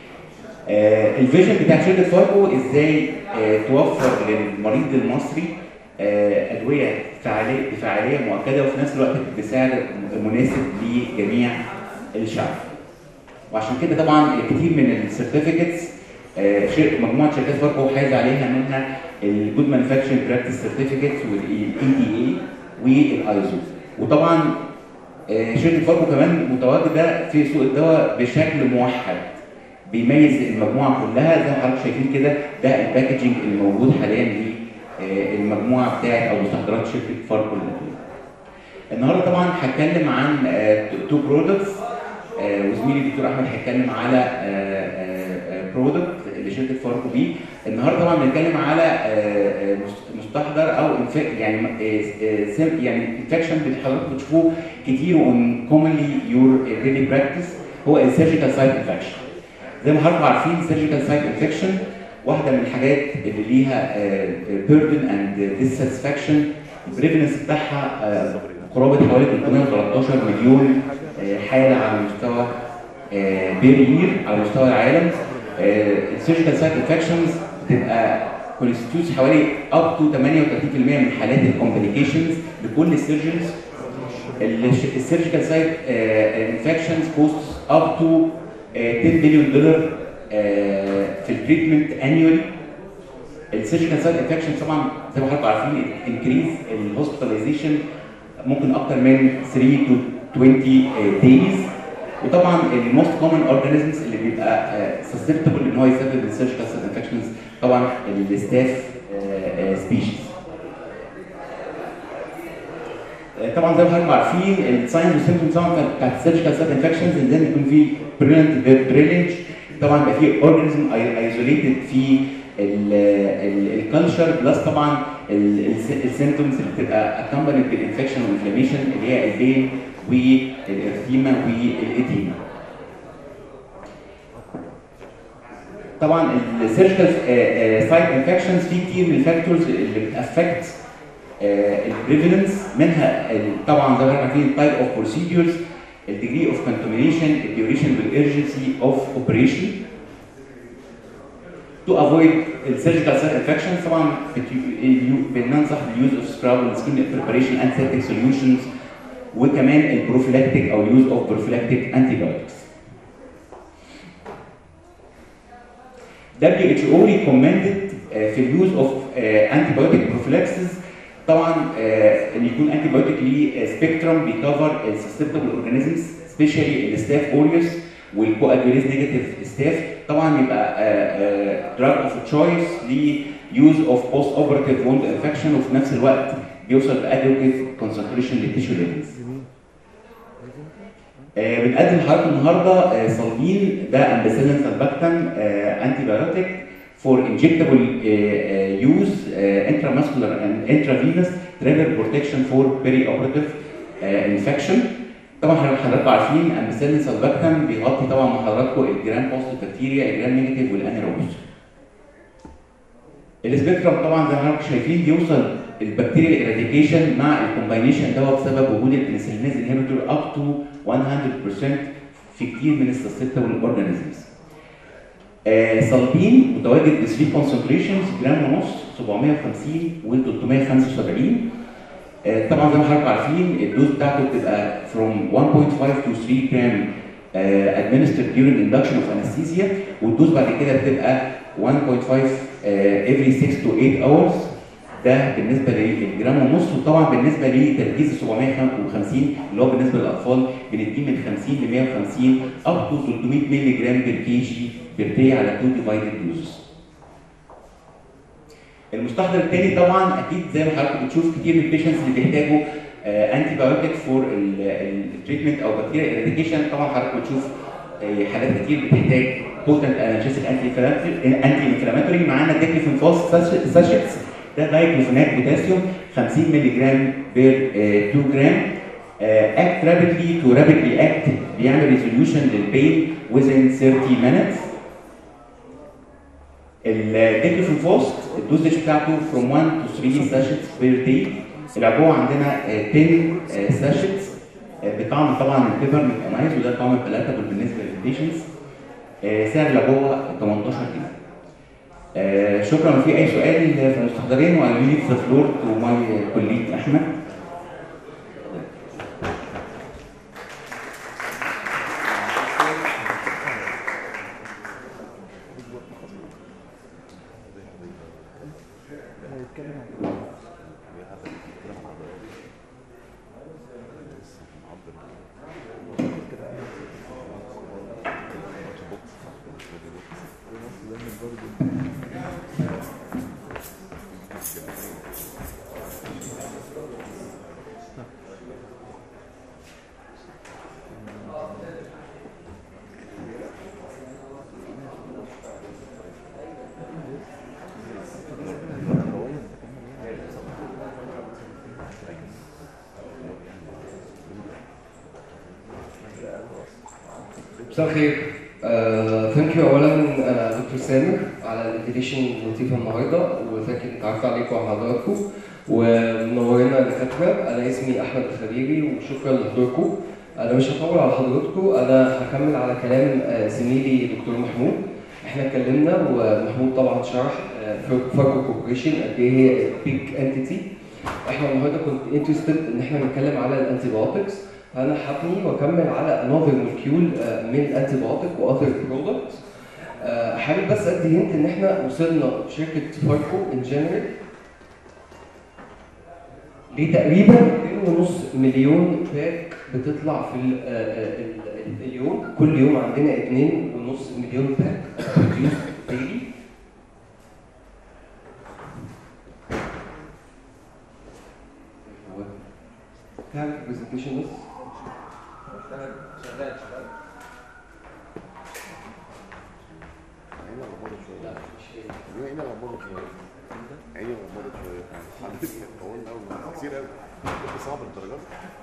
آه، الفيجن بتاع شركه فاركو ازاي آه، توفر للمريض المصري آه، ادويه فعاليه بفعاليه مؤكده وفي نفس الوقت بسعر مناسب لجميع الشعب. وعشان كده طبعا كتير من السيرتيفيكتس مجموعه شركات فاركو حاز عليها منها الجود مانيفاكتشرنج براكتس سيرتيفيكتس والاي دي اي والايزو وطبعا آه، شركه فاركو كمان متواجده في سوق الدواء بشكل موحد بيميز المجموعه كلها زي ما حضرتك شايفين كده ده الباكجينج اللي موجود حاليا للمجموعه بتاعت او مستحضرات شركه فاركو الأدوية. النهارده طبعا هتكلم عن تو برودكتس وزميلي الدكتور احمد هيتكلم على برودكت لشركه فاركو بي النهارده طبعا بنتكلم على آه، آه، مس- مستحضر او infe- يعني آه، آه، سم- يعني انفكشن حضراتكم بتشوفوه كتير وان كومنلي يور ديلي براكتس هو السيرجيكال سايت انفكشن زي ما حضراتكم عارفين السيرجيكال سايت انفكشن واحده من الحاجات اللي ليها بيردن اند ديساتسفاكشن البريفلنس بتاعها آه، قرابه حوالي 313 مليون آه، حاله على مستوى بير يير على مستوى العالم السيرجيكال سايت انفكشنز بتبقى كونستيتيوتس حوالي اب تو 38% من حالات الكومبليكيشنز لكل السيرجنز السيرجيكال سايت انفكشنز كوست اب تو 10 بليون دولار في التريتمنت انيولي السيرجيكال سايت انفكشن طبعا زي ما حضراتكم عارفين انكريز الهوسبيتاليزيشن ممكن اكتر من 3 تو 20 دايز وطبعا الموست كومن اورجانيزمز اللي بيبقى سسبتبل ان هو يسبب السيرجيكال سايت انفكشنز طبعا الستاف سبيشيز طبعا زي ما حضراتكم عارفين الساينز والسيمبتومز طبعا بتاعت السيرجيكال سايت انفكشنز ان لازم يكون في بريلنت درينج طبعا يبقى في اورجانيزم ايزوليتد في الكالتشر بلس طبعا السيمتومز اللي بتبقى accompanied بالانفكشن والانفلاميشن اللي هي البين والارثيما والاديما. طبعا السيرجيكال سايت انفكشنز في كتير من الفاكتورز اللي بتافكت البريفالنس منها ال- طبعا زي ما احنا عارفين التايب اوف بروسيدورز الديجري اوف كونتامينيشن الديوريشن والارجنسي اوف اوبريشن to avoid السيرجيكال سايت انفكشن طبعا بت- اليو- بننصح باليوز اوف سكراب سكين بريباريشن انتيسيبتيك سوليوشنز وكمان البروفيلاكتيك او يوز اوف بروفيلاكتيك انتي بايوتكس WHO recommended آه، في اليوز اوف انتي بايوتيك بروفيلاكسز طبعا آه، ان يكون انتي بايوتيك ليه سبيكترم بيكفر السسبتبل اورجانيزمز سبيشالي الستاف اوريوس والكواجوليز نيجاتيف ستاف طبعا يبقى دراج اوف تشويس ليوز اوف بوست اوبراتيف ووند انفكشن وفي نفس الوقت بيوصل لادوكيت كونسنتريشن للتيشو ليفلز آه، بنقدم لحضرتك النهارده آه، صلبين ده امبسيلين سلباكتم انتي بايوتيك فور انجكتبل يوز انتراماسكولار اند انترافينوس تريجر بروتكشن فور بيري اوبراتيف انفكشن طبعا حضراتكم عارفين امبسيلين سلباكتم بيغطي طبعا مع حضراتكم الجرام بوزيتيف بكتيريا الجرام نيجاتيف والانيروبس السبيكترم طبعا زي ما حضراتكم شايفين بيوصل البكتيريا الاراديكيشن مع الكومباينيشن ده بسبب وجود البنسلينيز انهبيتور اب تو 100% في كتير من السسبتبل اورجانيزمز. آه صلبين متواجد ب 3 كونسنتريشنز جرام ونص 750 و 375 آه طبعا زي ما حضراتكم عارفين الدوز بتاعته بتبقى from 1.5 to 3 جرام آه administered during induction of anesthesia والدوز بعد كده بتبقى 1.5 آه every 6 to 8 hours ده بالنسبه للجرام ونص وطبعا بالنسبه لتركيز ال 750 اللي هو بالنسبه للاطفال بنديه من 50 ل 150 اب تو 300 مللي جرام بير كي جي بير داي على 2 ديفايدد دوزز. المستحضر الثاني طبعا اكيد زي ما حضرتك بتشوف كتير من البيشنتس اللي بيحتاجوا انتي بايوتيك فور التريتمنت او بكتيريا اريديكيشن طبعا حضرتك بتشوف آه، حالات كتير بتحتاج بوتنت انالجيسيك انتي انفلاماتوري معانا ديكليفينفوس ساشيتس ده دايكلوفيناك بوتاسيوم 50 مللي جرام بير 2 جرام اكت رابيدلي تو رابيدلي اكت بيعمل ريزوليوشن للبين within 30 minutes الديكلوفينفوست الدوزج بتاعته from 1 to 3 sachets per day العبوه عندنا آه، 10 ساشيتس بطعم طبعا البيبر مايز وده طعم بلاتابل بالنسبه للبيشنتس سعر العبوه 18 جنيه آه، شكرا لو في اي سؤال في المستحضرين وانا ليف ذا فلور تو ماي كوليج احمد
مساء الخير ثانك يو اولا آه، دكتور سامر على الانفيتيشن اللطيفه النهارده وثانك يو اتعرفت عليكم وعلى حضراتكم ومنورنا الدكاتره انا اسمي احمد الخبيري وشكرا لحضوركم انا مش هطول على حضراتكم انا هكمل على كلام آه، زميلي دكتور محمود احنا اتكلمنا ومحمود طبعا شرح فاركو كوربريشن قد ايه هي بيج انتيتي احنا النهارده كنت انترستد ان احنا نتكلم على الانتي بايوتكس فانا هبني واكمل على نوفل مولكيول من الانتي بايوتيك واذر برودكتس حابب بس ادي هنت ان احنا وصلنا شركه فاركو ان جنرال لتقريبا 2.5 مليون باك بتطلع في ال- آه، آه، ال- اليوم كل يوم عندنا 2.5 مليون باك produced daily تعمل برزنتيشن بس
شغال شغال
عيني غمضت شويه عيني غمضت شويه حبيبي طولنا قوي كتير قوي صعب الدرجات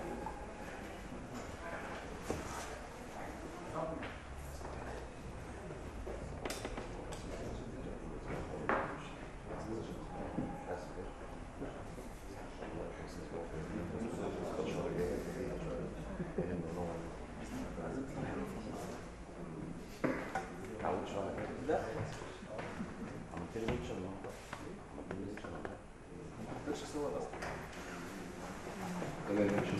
تعودش على كده لا عملت لي ميتشن النهارده ما عملتش صور اصلا
تمام ماشي.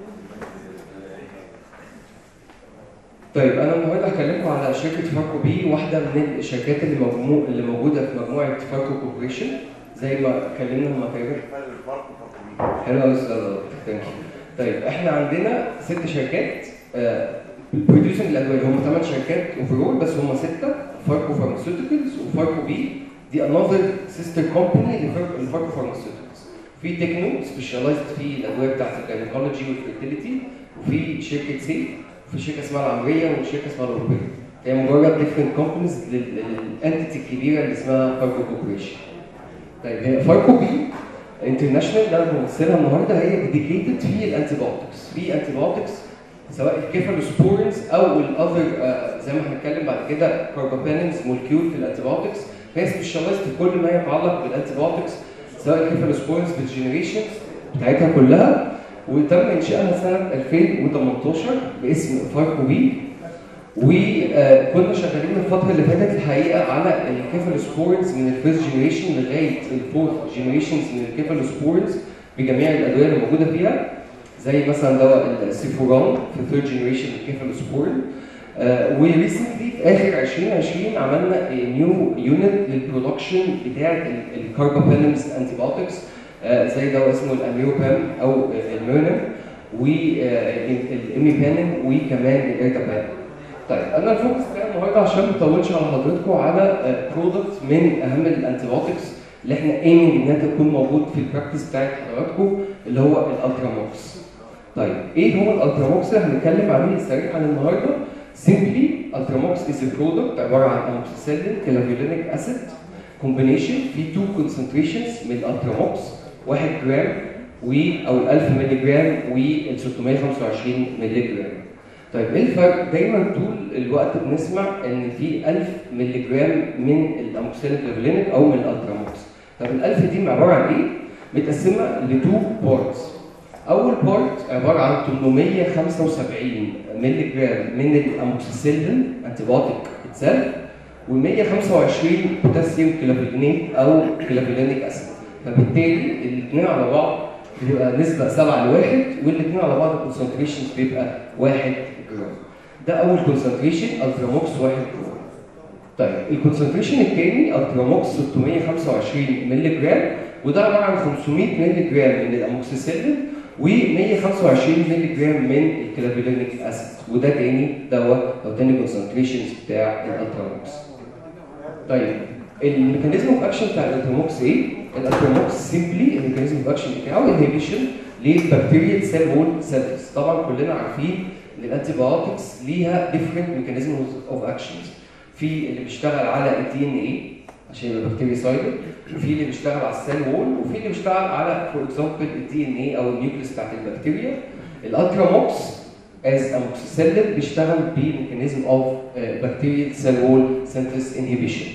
طيب انا النهارده هكلمكم على شركه فاركو بي واحده من الشركات اللي مجموع اللي موجوده في مجموعه فاركو كوربريشن زي ما اتكلمنا لما تقريبا
فرق الفرق فرق مين
حلو قوي السؤال ده ثانك يو طيب احنا عندنا ست شركات بروديوسنج الادويه هم ثمان شركات اوفرول بس هم سته فاركو فارماسيوتيكالز وفاركو بي دي انذر سيستر كومباني لفاركو فارماسيوتيكالز في تكنو سبيشاليزد في الادويه بتاعت الجاينيكولوجي والفيرتيليتي وفي شركه سي وفي شركه اسمها العمريه وشركه اسمها الاوروبيه هي مجرد ديفرنت كومبانيز للانتيتي الكبيره اللي اسمها فاركو كوربريشن طيب هي فاركو بي انترناشونال اللي انا بمثلها النهارده هي ديديكيتد في الانتيبيوتكس في انتيبيوتكس سواء الكيفالوسبورينز او الاذر زي ما هنتكلم بعد كده كاربابينز مولكيول في الانتيبيوتكس فهي سبيشاليزد في كل ما يتعلق بالانتيبيوتكس سواء الكيفالوسبورينز بالجنريشنز بتاعتها كلها وتم انشائها سنه 2018 باسم فاركو بي وكنا شغالين الفترة اللي فاتت الحقيقة على الكيفالوسبورينز من الفيرست جنريشن لغاية الفورث جنريشنز من الكيفالوسبورينز بجميع الأدوية اللي موجودة فيها زي مثلا دواء السيفوران في ثيرد جنريشن الكيفالوسبورين وريسنتلي في اخر 2020 عملنا نيو يونت للبرودكشن بتاع الكاربابينمز انتيبيوتكس زي دواء اسمه الاميوبام او الميرنم والاميبانم وكمان الارتابان طيب انا الفوكس بتاعي النهارده عشان ما اطولش على حضراتكم على برودكت من اهم الانتيبيوتكس اللي احنا ايمنج انها تكون موجود في البراكتس بتاعت حضراتكم اللي هو الالتراموكس. طيب ايه هو الالتراموكس اللي هنتكلم عليه سريعا النهارده؟ سيمبلي التراموكس از برودكت عباره عن اموكسيسيلين كلافيولينيك اسيد كومبينيشن في تو كونسنتريشنز من الالتراموكس 1 جرام و او ال 1000 مللي جرام وال 625 مللي جرام. طيب ايه الفرق؟ دايما طول الوقت بنسمع ان في 1000 مللي جرام من الاموكسيلين كلافيولينيك او من الالتراموكس. طب ال 1000 دي عباره عن ايه؟ متقسمه لتو بارتس. اول بارت عباره عن 875 مللي جرام من الاموكسيسيلين انتيبيوتيك اتسيلف و125 بوتاسيوم كلافيلينيت او كلافيلينيك اسيد فبالتالي الاثنين على بعض بيبقى نسبه 7 لواحد والاثنين على بعض الكونسنتريشن بيبقى 1 جرام ده اول كونسنتريشن التراموكس 1 جرام طيب الكونسنتريشن الثاني التراموكس 625 مللي جرام وده عباره عن 500 مللي جرام من الاموكسيسيلين و125 مللي جرام من الكلافيلينيك اسيد وده تاني دواء او تاني كونسنتريشنز بتاع الالتراموكس. طيب الميكانيزم اوف اكشن بتاع الالتراموكس ايه؟ الالتراموكس سيمبلي الميكانيزم اوف اكشن بتاعه انهبيشن للبكتيريا سيل وول سيلز طبعا كلنا عارفين ان الانتي بايوتكس ليها ديفرنت ميكانيزم اوف اكشنز في اللي بيشتغل على الدي ان ايه عشان يبقى بكتيريا سايدر وفي اللي بيشتغل على السيل وول وفي اللي بيشتغل على فور اكزامبل الدي ان اي او النيوكليس بتاعت البكتيريا الالتراموكس از اموكسيسيلين بيشتغل بميكانيزم اوف بكتيريال سيل وول سينثيس انهبيشن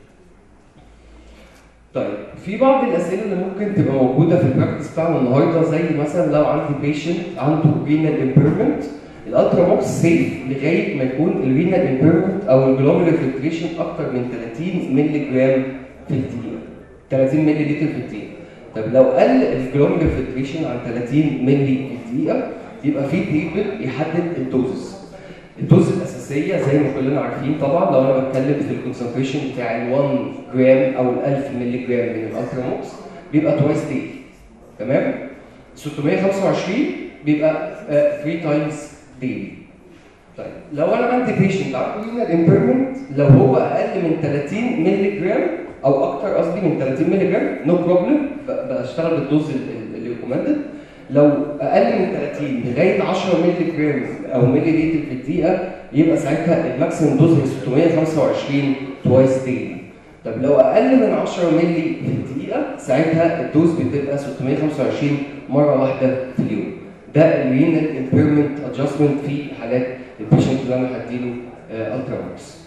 طيب في بعض الاسئله اللي ممكن تبقى موجوده في البراكتس بتاعنا النهارده زي مثلا لو عندي بيشنت عنده رينال امبيرمنت الالتراموكس سيف لغايه ما يكون الرينال امبيرمنت او الجلوميرال فلتريشن اكتر من 30 مللي جرام في الدقيقه 30 مللي لتر في الدقيقه طب لو قل الجلوميرال فلتريشن عن 30 مللي في الدقيقه يبقى في تيبل يحدد الدوزز الدوز الاساسيه زي ما كلنا عارفين طبعا لو انا بتكلم في الكونسنتريشن بتاع ال 1 جرام او ال 1000 مللي جرام من الالتراموكس بيبقى توايس ديلي تمام 625 بيبقى 3 تايمز ديلي طيب لو انا عندي بيشنت عنده رينال امبيرمنت لو هو اقل من 30 مللي جرام او اكتر قصدي من 30 مللي جرام نو بروبلم بشتغل بالدوز اللي ريكومندد لو اقل من 30 لغايه 10 مللي جرام او مللي لتر في الدقيقه يبقى ساعتها الماكسيمم دوز هي 625 توايس ديلي طب لو اقل من 10 مللي في الدقيقه ساعتها الدوز بتبقى 625 مره واحده في اليوم ده الرينال امبيرمنت ادجستمنت في حالات البيشنت اللي انا هديله التراموكس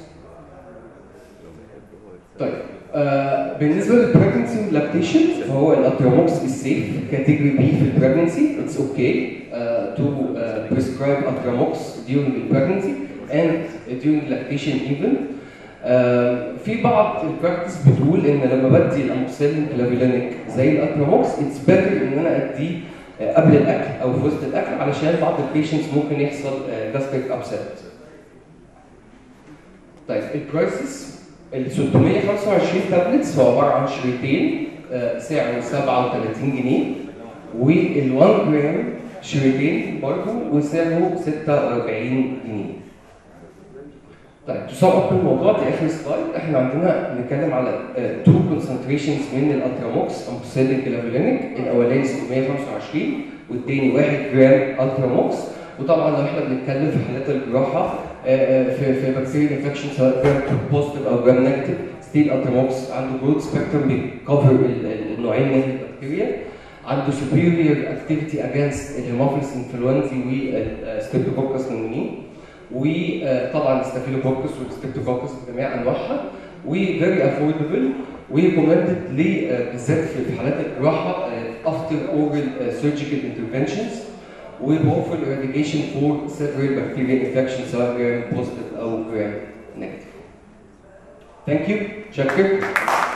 طيب آه بالنسبه للبريجنسي واللاكتيشن فهو الاتراموكس السيف كاتيجوري بي في البريجنسي اتس اوكي تو prescribe اتراموكس during the pregnancy and during lactation even آه في بعض البراكتس بتقول ان لما بدي الاموكسيلين كلافيلينيك زي الاتراموكس اتس بيتر ان انا اديه آه، قبل الاكل او في وسط الاكل علشان بعض البيشنتس ممكن يحصل جاستريك ابسيت طيب البرايسز ال 625 تابلتس هو عباره عن شريطين آه، سعره 37 جنيه وال 1 جرام شريطين برضه وسعره 46 جنيه. طيب تصاب اب الموضوع دي اخر سلايد احنا عندنا بنتكلم على تو كونسنتريشنز من الاتراموكس امبوسيلين كلافيلينيك الاولاني 625 والتاني 1 جرام التراموكس وطبعا لو احنا بنتكلم في حالات الجراحه آه، آه، في في بكتيريا انفكشن سواء جرام بوزيتيف او جرام نيجاتيف ستيل التراموكس عنده برود سبيكترم بيكفر النوعين من البكتيريا عنده superior activity against الهيموفيلس انفلونزي والستريبتوكوكس نموني وطبعا الستافيلوكوكس والستريبتوكوكس بجميع انواعها وفيري افوردبل وريكومندد بالذات في حالات الجراحه افتر اورال سيرجيكال انترفنشنز وبوفر eradication فور several bacterial infections سواء جرام بوزيتيف او جرام نيجاتيف. Thank you. شكرا.